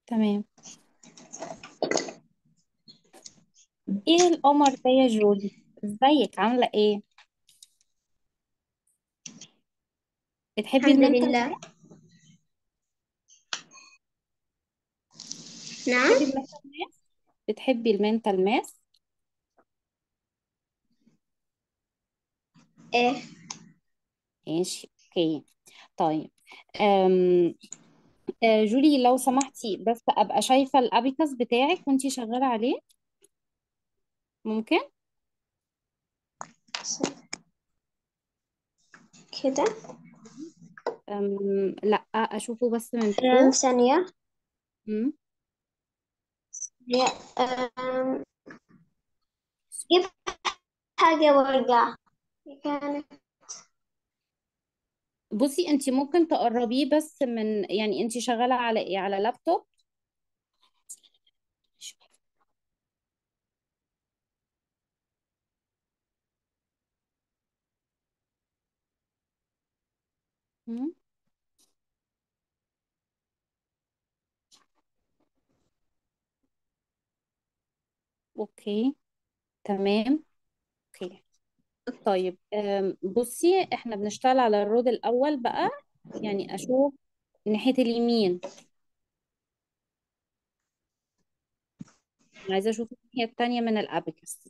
تمام ايه القمر ده يا جولي ازيك عاملة ايه بتحبي الحمد المنتل لله نعم بتحبي المنتل ماس بتحبي المنتل ماس ايه ماشي اوكي طيب أم... آه، جولي لو سمحتي بس ابقى شايفة الابيكس بتاعك وانتي شغالة عليه ممكن كده أم... لا اشوفه بس من آه، فوق ثانية مم. هي آم، جيب حاجة وارجع كانت بصي انتي ممكن تقربيه بس من يعني انتي شغالة على ايه على لابتوب مم. اوكي تمام اوكي طيب أم، بصي احنا بنشتغل على الرود الاول بقى يعني اشوف ناحية اليمين أنا عايزة اشوف الناحية التانية من الابيكس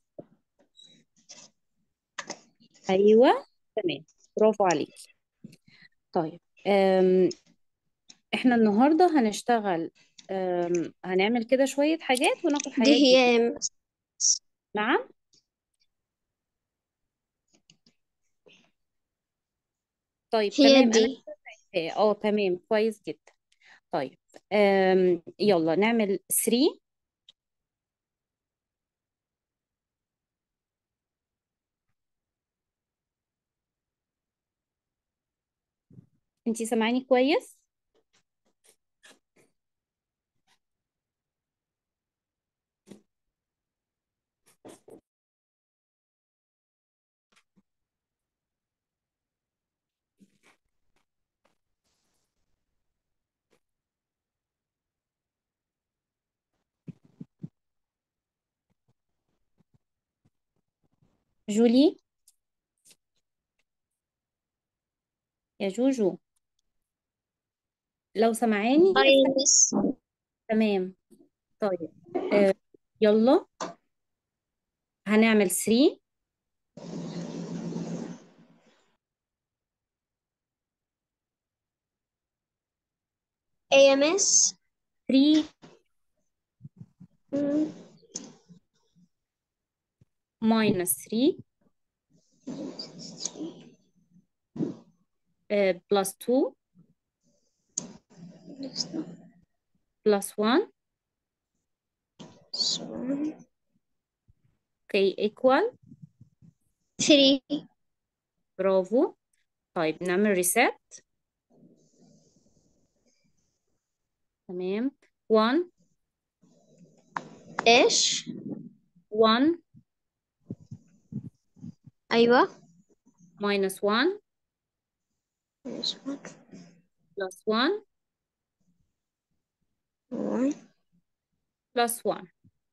ايوه تمام برافو عليكي طيب أم، احنا النهاردة هنشتغل أم، هنعمل كده شوية حاجات وناخد دي حاجات هي جديدة نعم طيب هي تمام دي انا كده شايفاه اه تمام كويس جدا طيب أم، يلا نعمل 3 انتي سامعاني كويس جولي يا جوجو لو سمعاني باي افتح مس تمام طيب آه يلا هنعمل 3 اي ام اس 3 minus 3 آه plus 2 plus 1 اوكي equal 3 برافو طيب نعمل reset تمام 1 ايش 1 ايوه minus 1 plus 1 plus 1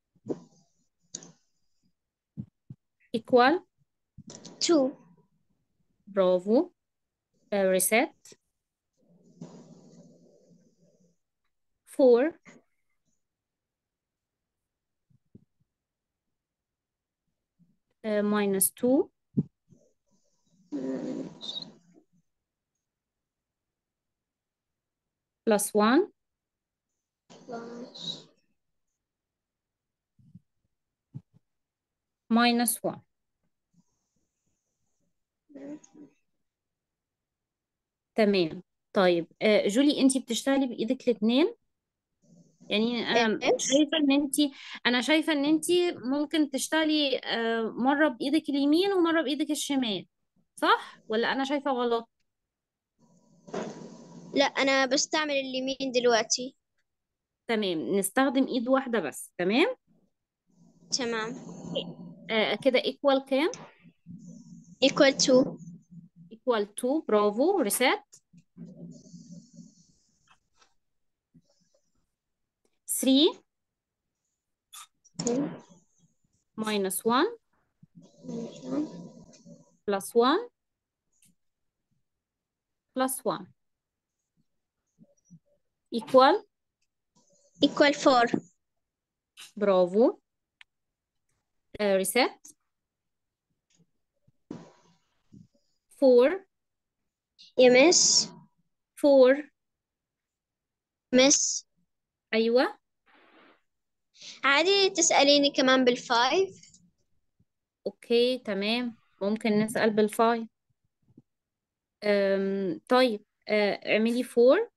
equal 2 برافو آه reset 4 آه minus 2 plus 1 minus 1 تمام طيب آه جولي انتي بتشتغلي بايدك الاثنين يعني انا ايش شايفه ان انت انا شايفه ان انت ممكن تشتغلي آه، مره بايدك اليمين ومره بايدك الشمال صح ولا انا شايفه غلط لا انا بستعمل اليمين دلوقتي تمام نستخدم ايد واحده بس تمام تمام آه كده ايكوال كام equal to ايكوال 2 برافو ريسيت 3 minus 1 plus 1 plus 1 equal equal 4 برافو uh, reset 4 يا مس 4 مس أيوة عادي تسأليني كمان بالفايف أوكي تمام ممكن نسأل بالفايف أم طيب آه، اعملي 4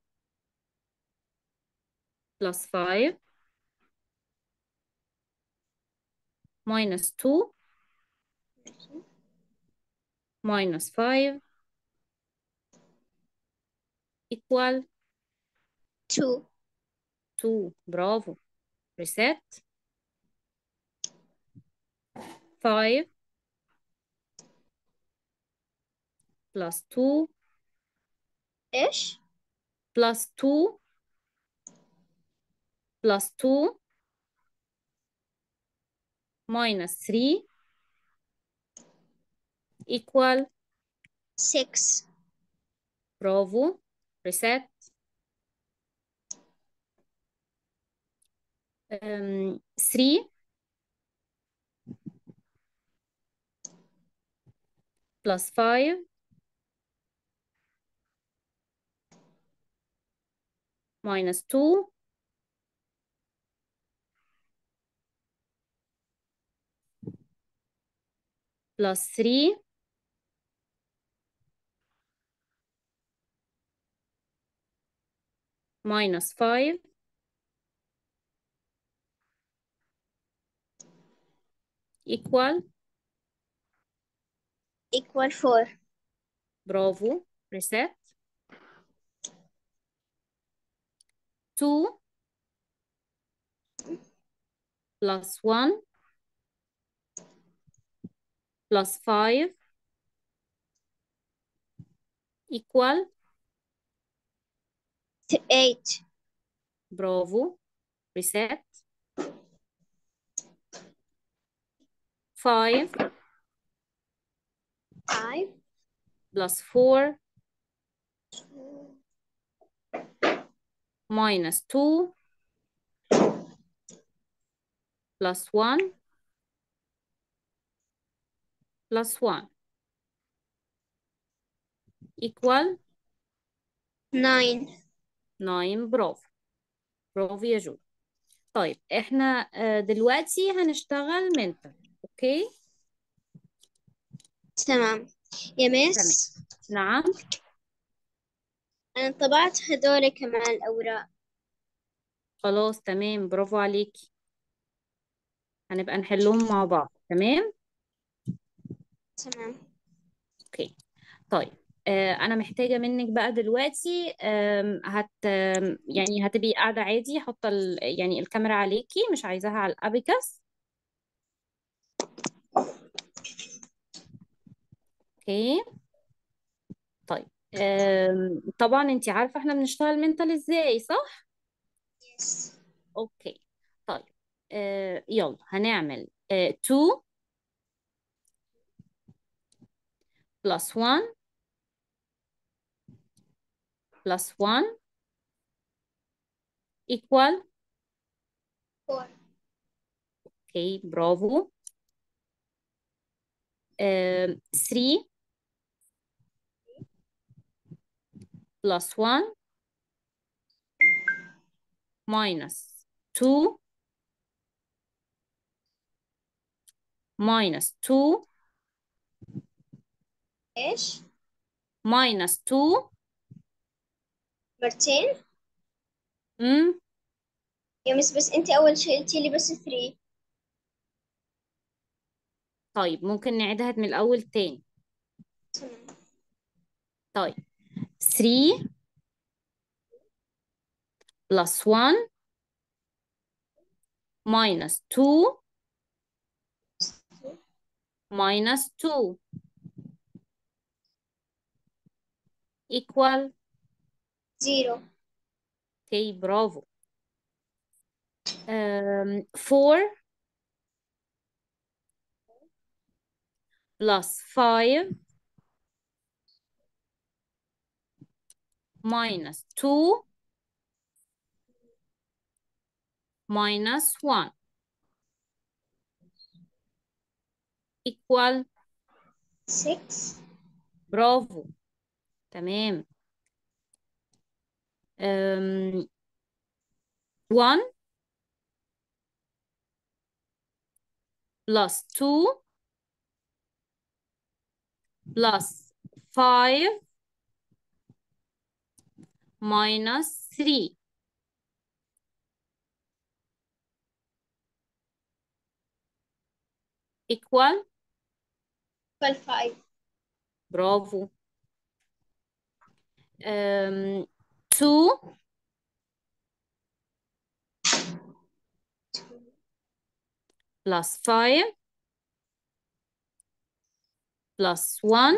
plus 5 minus 2 minus 5 equal 2 2 برافو reset 5 plus 2 ايش plus 2 plus 2 minus 3 equal 6 برافو reset um, 3 plus 5 minus 2 plus 3 minus 5 equal equal 4 برافو reset 2 plus 1 plus 5 equal 8 برافو reset 5 5 plus 4 minus 2 plus 1 plus 1 equal 9 9 برافو برافو يا جو طيب احنا آه، دلوقتي هنشتغل منتال اوكي تمام يا مس نعم أنا طبعت هذول كمان الأوراق خلاص تمام برافو عليكي هنبقى نحلهم مع بعض تمام تمام اوكي طيب آه انا محتاجة منك بقى دلوقتي آم، هت آم، يعني هتبقي قاعدة عادي حاطة ال- يعني الكاميرا عليكي مش عايزاها على الابيكاس اوكي طيب آم، طبعا انت عارفة احنا بنشتغل منتال ازاي صح يس اوكي طيب آه يلا هنعمل آه 2 plus 1 plus 1 equal 4 اوكي برافو آم، 3 plus 1 minus 2 minus 2 إيش minus 2 مرتين امم يا مس بس أنت أول شيء قلتي لي بس 3 طيب ممكن نعيدها من الأول تاني تمام طيب 3 plus 1 minus 2 minus 2 equal زيرو اوكي برافو um, 4 plus 5 minus 2 minus 1 equal 6 برافو تمام um, 1 plus 2 plus 5 minus 3 equal equal 5 برافو um, 2 plus 5 plus 1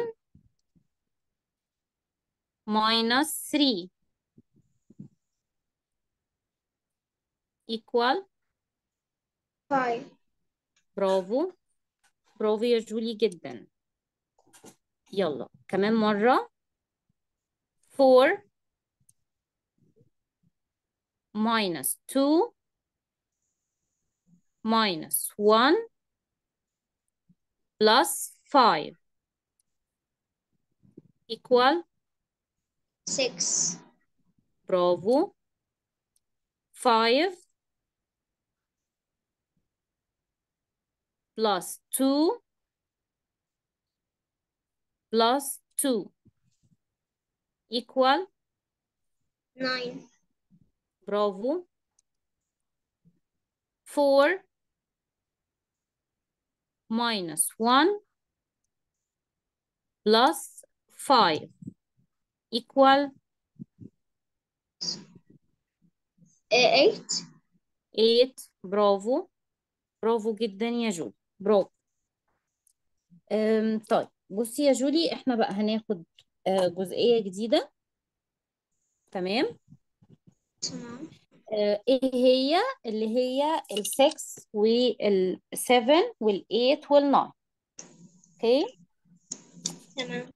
minus 3 equal 5 برافو برافو يا جولي جدا يلا كمان مرة 4 minus 2 minus 1 plus 5 equal 6 برافو 5 plus 2 plus 2 equal 9 برافو 4 minus 1 plus 5 equal 8 8 برافو برافو جدا يا جولي برافو أم طيب بصي يا جولي احنا بقى هناخد آه، جزئية جديدة تمام تمام آه، ايه هي اللي هي ال 6 وال 7 وال 8 وال 9 اوكي تمام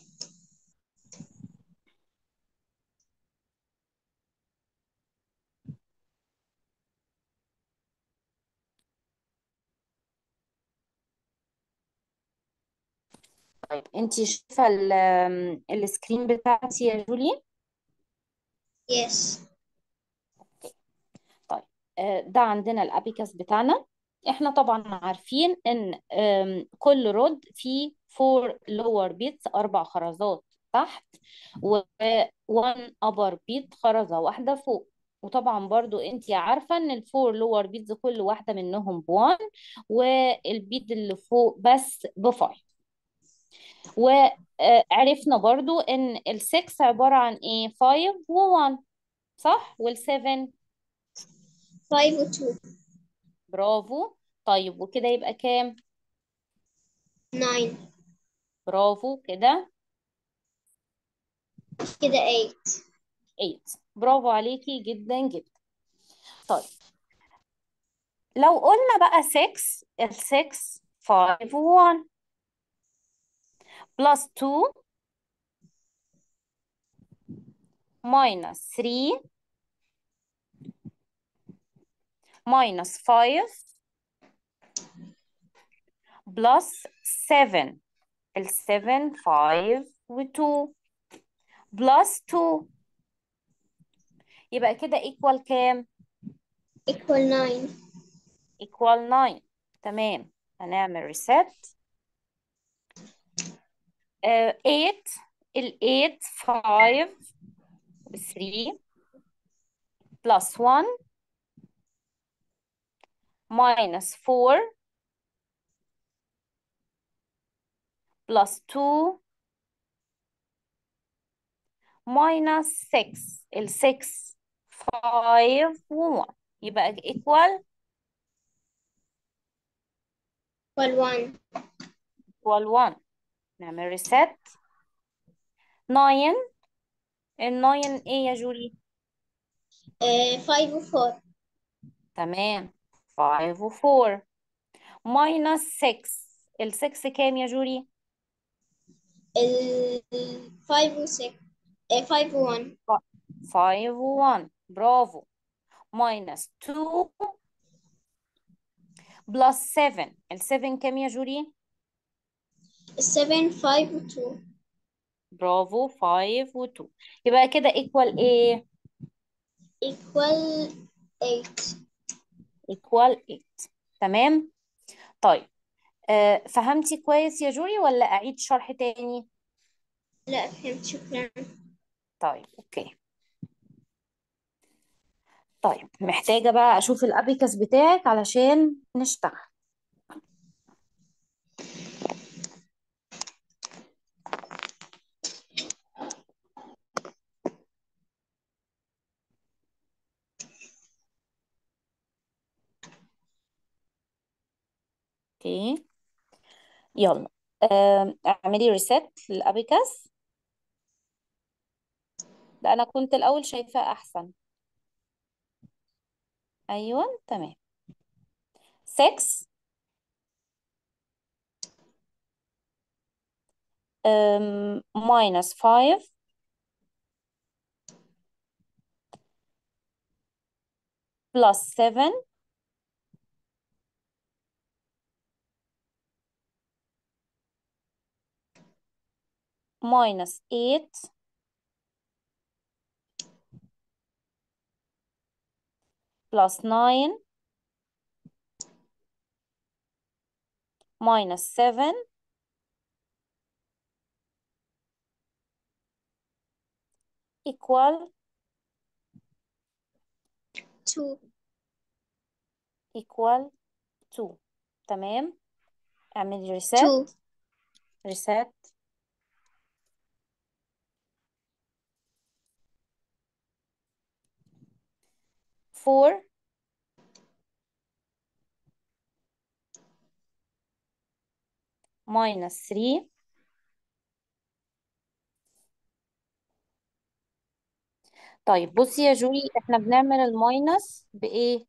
طيب انت شايفة ال- آم، السكرين بتاعتي يا جولي yes طيب آه، ده عندنا الابيكاس بتاعنا احنا طبعا عارفين ان آم، كل رود فيه فور لور بيتس اربع خرزات تحت و one upper بيت خرزة واحدة فوق وطبعا برضو انتي عارفة ان الفور لور بيتز كل واحدة منهم بوان والبيت اللي فوق بس بفايف وعرفنا برضو ان السكس عبارة عن ايه فايف ووان صح والسفن 5 و 2 برافو طيب وكده يبقى كام 9 برافو كده كده 8 8 برافو عليكي جدا جدا طيب لو قلنا بقى 6 ال 6 5 و 1 plus 2 minus 3 minus 5 plus 7 ال 7 5 و 2 plus 2 يبقى كده equal كام؟ equal 9 equal 9 تمام هنعمل reset آه 8 ال 8 5 و 3 plus 1 minus 4 plus 2 minus 6 ال 6 5 و 1 يبقى equal equal 1 equal 1 نعمل reset 9 ال 9 ايه يا جولي؟ آه 5 و 4 تمام 5 و 4 minus 6 ال 6 كام يا جوري ال 5 و 6 5 و 1 5 و 1 برافو minus 2 plus 7 ال 7 كام يا جوري ال 7 5 و 2 برافو 5 و 2 يبقى كده equal ايه equal 8 equal 8 تمام طيب آه فهمتي كويس يا جوري ولا اعيد شرح تاني لا فهمت شكرا طيب اوكي طيب محتاجة بقى اشوف الابيكس بتاعك علشان نشتغل اوكي يلا آم، اعملي ريست للابيكس ده انا كنت الاول شايفاه احسن ايوه تمام 6 um, minus 5 plus 7 minus 8 plus 9 minus 7 equal 2 equal 2 تمام اعملي 2 reset reset four minus three طيب بصي يا جوي احنا بنعمل الماينس بايه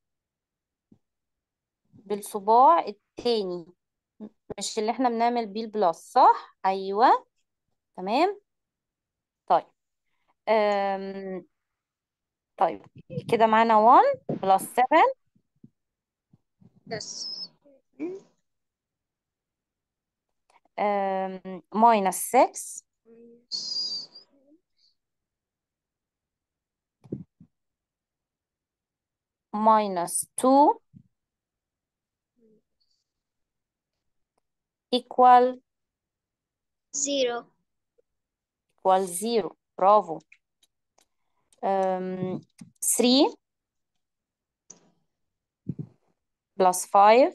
بالصباع التاني مش اللي احنا بنعمل بيه البلس صح ايوه تمام طيب أم... طيب كده معانا 1 بلس 7 بس أم... minus 6 minus 2 equal 0 equal 0 برافو أم... 3 plus 5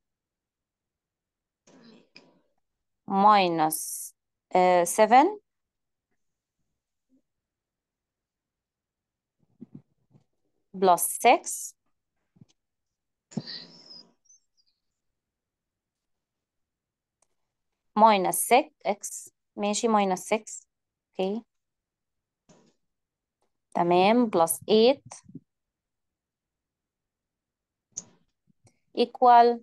minus uh, 7 plus 6 minus 6 x ماشي minus 6 اوكي تمام plus 8 equal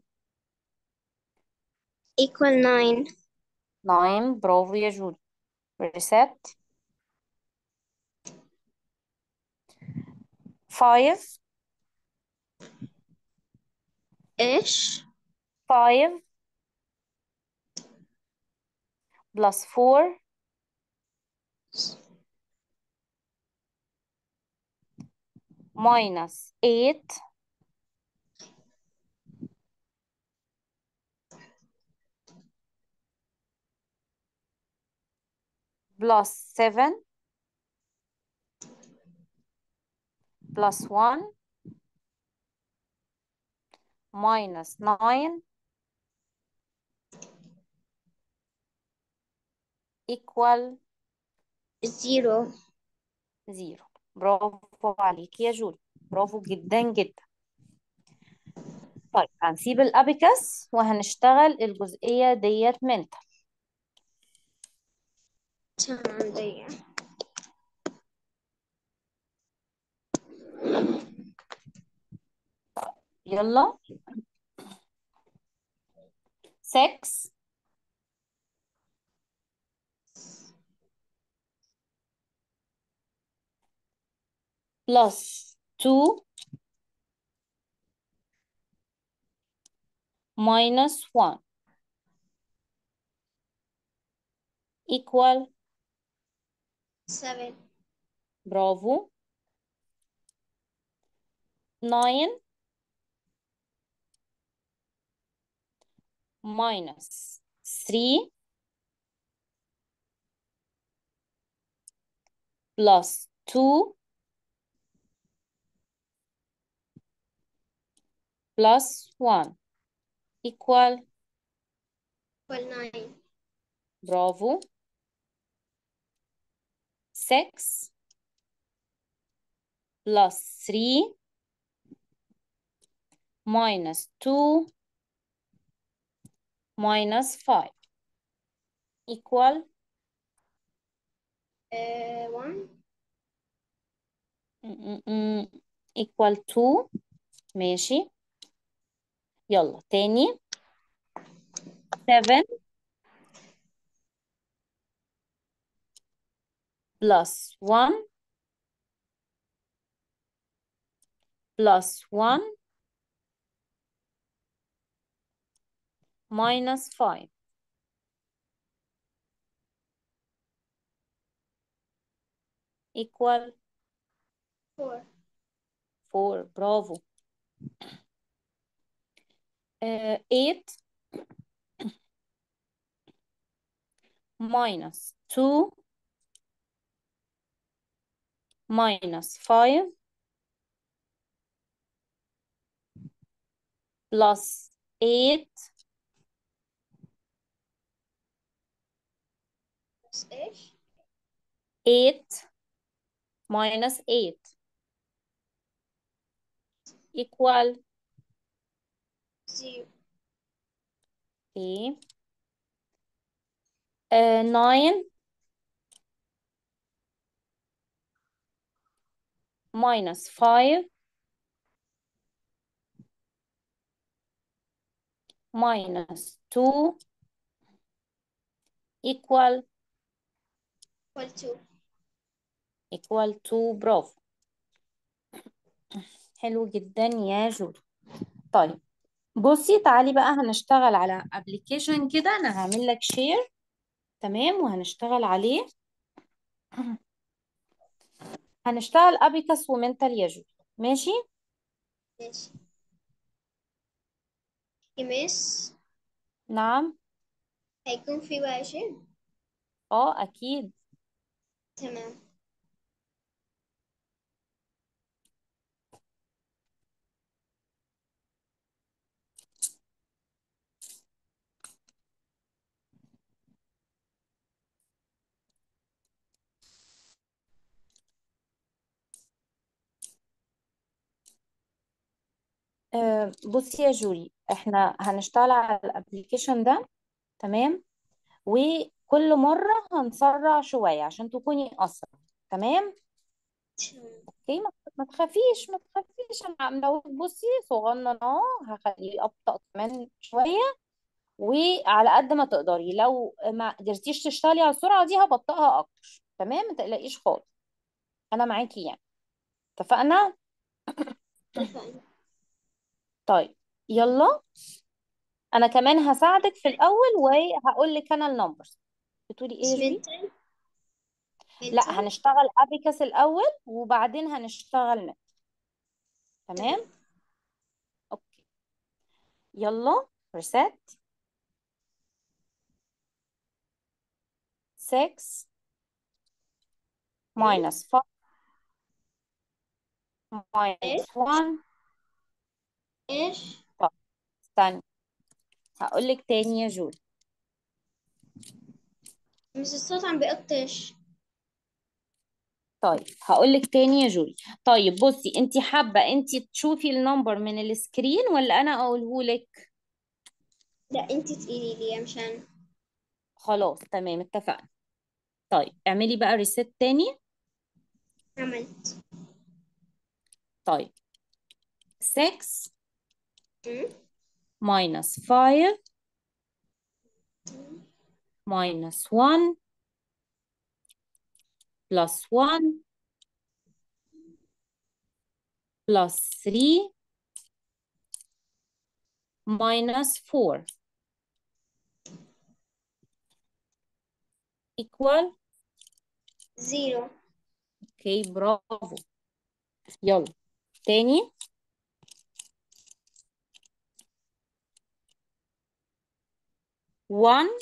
equal 9 9 برافو يا جودي reset 5 ايش 5 plus 4 minus 8 plus 7 plus 1 minus 9 equal 0 0 برافو عليكي يا جودي برافو جدا جدا طيب هنسيب الابيكس وهنشتغل الجزئية ديت منتال تمام ضيع يلا 6 plus 2 minus 1 equal seven برافو 9 minus 3 plus 2 plus 1 equal equal nine برافو 6 plus 3 minus 2 minus 5 equal uh, one م- م- م- equal 2 ماشي يلا تاني 7 plus 1 plus 1 minus 5 equal four 4 برافو uh, 8 minus 2 minus 5 plus 8 plus ايش 8 minus 8 equal zero okay. uh, 9 minus 5 minus 2 equal equal two equal to برافو حلو جدا يا جود طيب بصي تعالي بقى هنشتغل على ابلكيشن كده انا هعمل لك شير تمام وهنشتغل عليه هنشتغل ابيكس ومنتال يا جود ماشي ماشي يمس نعم هيكون في واجب اه اكيد تمام آه بصي يا جولي احنا هنشتغل على الابلكيشن ده تمام وكل مرة هنسرع شوية عشان تكوني أسرع تمام تمام اوكي ما ما تخافيش ما تخافيش انا عامله بصي صغنن اهو هخليه ابطأ كمان شويه وعلى قد ما تقدري لو ما قدرتيش تشتغلي على السرعه دي هبطئها اكتر تمام ما تقلقيش خالص انا معاكي يعني اتفقنا اتفقنا طيب يلا انا كمان هساعدك في الاول وهقول لك انا النمبرز بتقولي ايه يا جولي منتل لا منتل هنشتغل ابيكس الاول وبعدين هنشتغل نت تمام تمام اوكي يلا ريسيت 6 مم. minus 5 ايش minus 1 ايش طب استني هقول لك تاني يا جول بس الصوت عم بيقطش طيب هقول لك تاني يا جولي طيب بصي انت حابه انت تشوفي النمبر من السكرين ولا انا اقوله لك لا انت تقولي لي يا مشان خلاص تمام اتفقنا طيب اعملي بقى ريست تاني عملت طيب 6 مم. minus 5 minus 1 plus 1 plus 3 minus 4 equal زيرو اوكي برافو يلا تاني one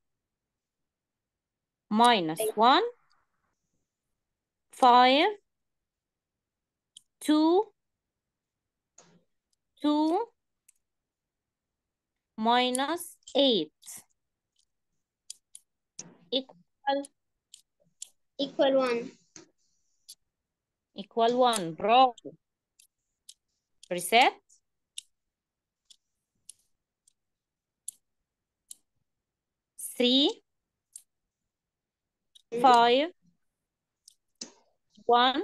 minus one five two two minus eight equal equal one equal one برافو reset three مم. five one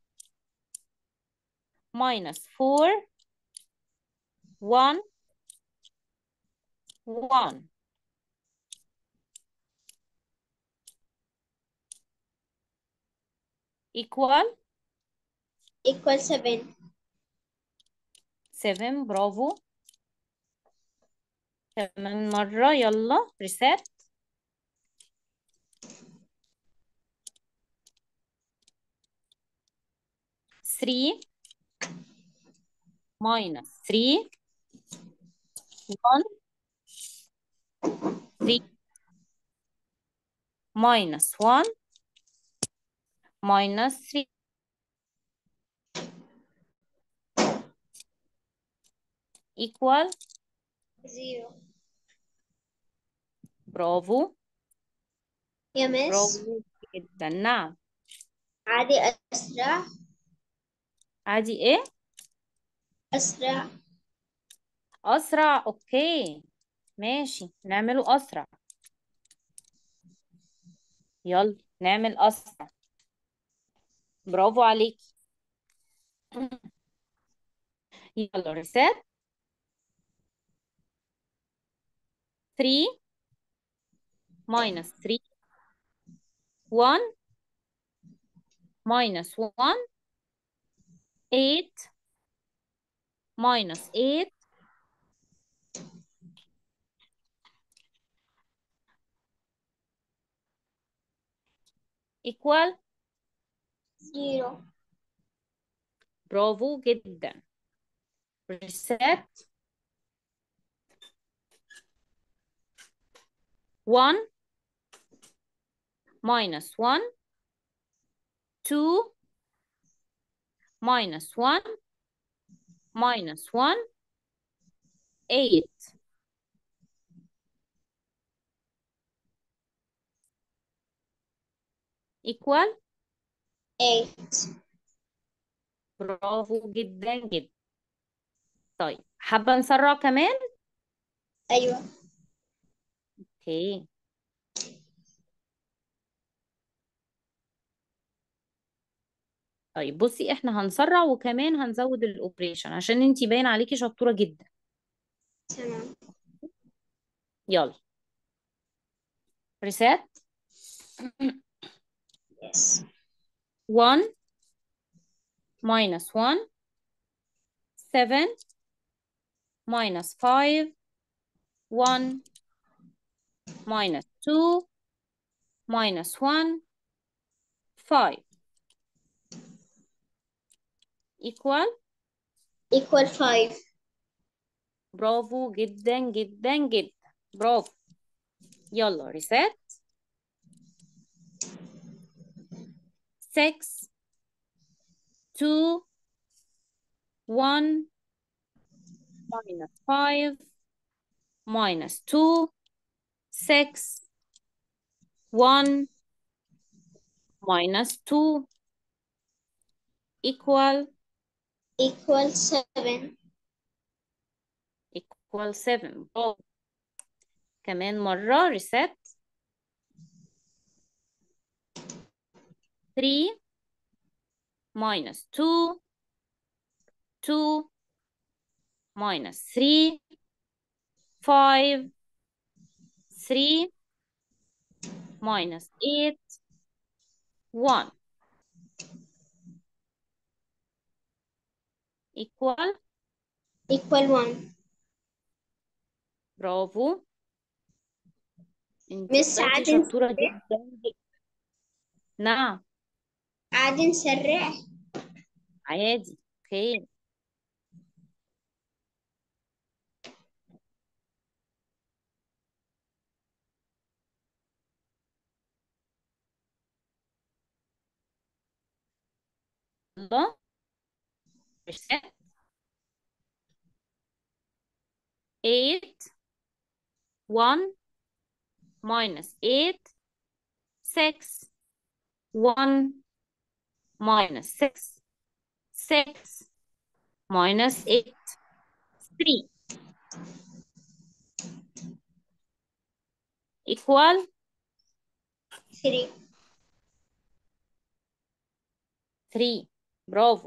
minus four one one equal equal seven seven برافو كمان مرة يلا reset three minus three one three minus one minus three equal zero برافو يا مس برافو جدا نعم عادي أسرع عادي ايه أسرع اسرع اوكي ماشي نعمله اسرع يلا نعمل اسرع برافو عليك يلا ريسات 3 minus 3 1 minus 1 8 minus 8 equal zero برافو جدا reset 1 minus 1 2 minus 1 minus 1 8 equal eight برافو جدا جدا طيب حابة نسرع كمان أيوة اوكي طيب بصي احنا هنسرع وكمان هنزود الاوبريشن عشان انتي باين عليكي شطورة جدا تمام يلا ريسات yes 1 minus 1 7 minus 5 1 minus 2 minus 1 5 equal equal five برافو جدا جدا جدا برافو يلا ريسات 6 2 1 minus 5 minus 2 6 1 minus 2 equal equal seven equal 7 برافو كمان مرة reset 3 minus 2 2 minus 3 5 3 minus 8 1 equal equal 1 برافو انت مس طلعتي عاد شطورة نسرع جدا جدا نعم عاد نسرع عادي اوكي الله reset 8 1 minus 8 6 1 minus 6 6 minus 8 3 equal 3 3 برافو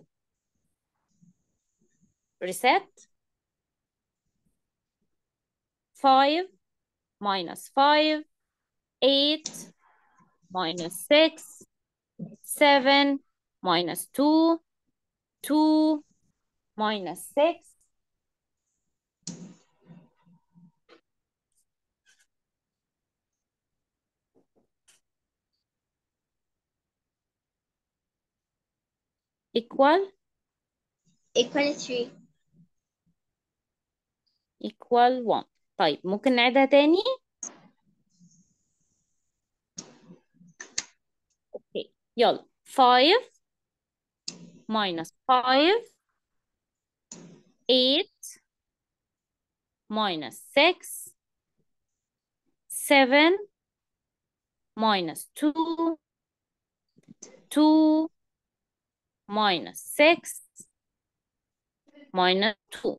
reset 5 minus 5 8 minus 6 7 minus 2 2 minus 6 equal equal 3 equal 1 طيب ممكن نعيدها تاني اوكي يلا 5 minus 5 8 minus 6 7 minus 2 2 minus 6 minus 2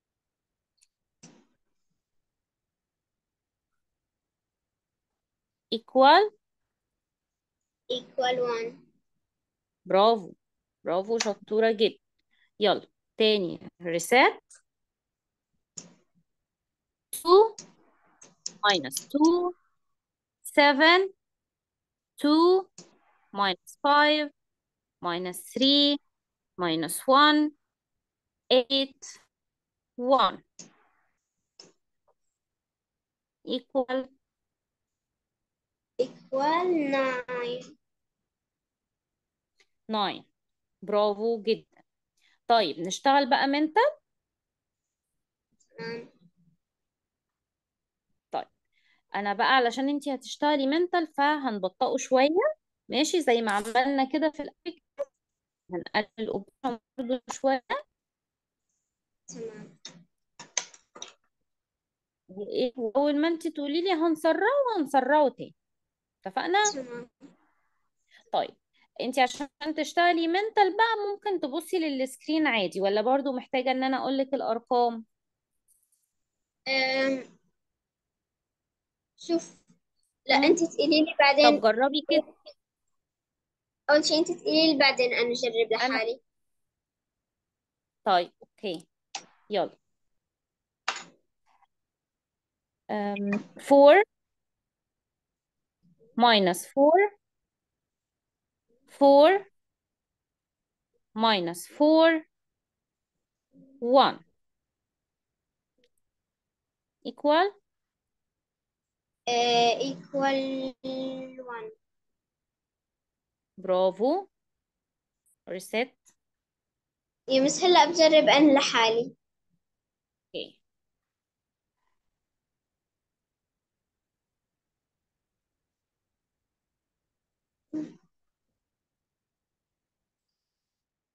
equal equal 1 برافو برافو شطورة جدا يلا تاني reset 2 minus 2 7 2 minus 5 minus 3 minus 1 8 1 equal equal 9 9 برافو جدا طيب نشتغل بقى منتال تمام طيب انا بقى علشان انتي هتشتغلي منتال فهنبطئه شوية ماشي زي ما عملنا كده في الأول هنقلل الأوبشن برضه شوية تمام وإيه وأول ما انتي تقولي لي هنسرعه هنسرعه تاني اتفقنا؟ تمام طيب انتي عشان تشتغلي منتال بقى ممكن تبصي للسكرين عادي ولا برضو محتاجة ان انا اقولك الارقام أم. شوف لا مم. انت تقولي لي طب بعدين جربي كده اول شيء انت تقولي لي بعدين انا اجرب انا لحالي طيب اوكي يلا um, 4 minus 4 4 minus 4 1 equal uh, equal 1 برافو reset يا مس هلا بجرب انا لحالي اوكي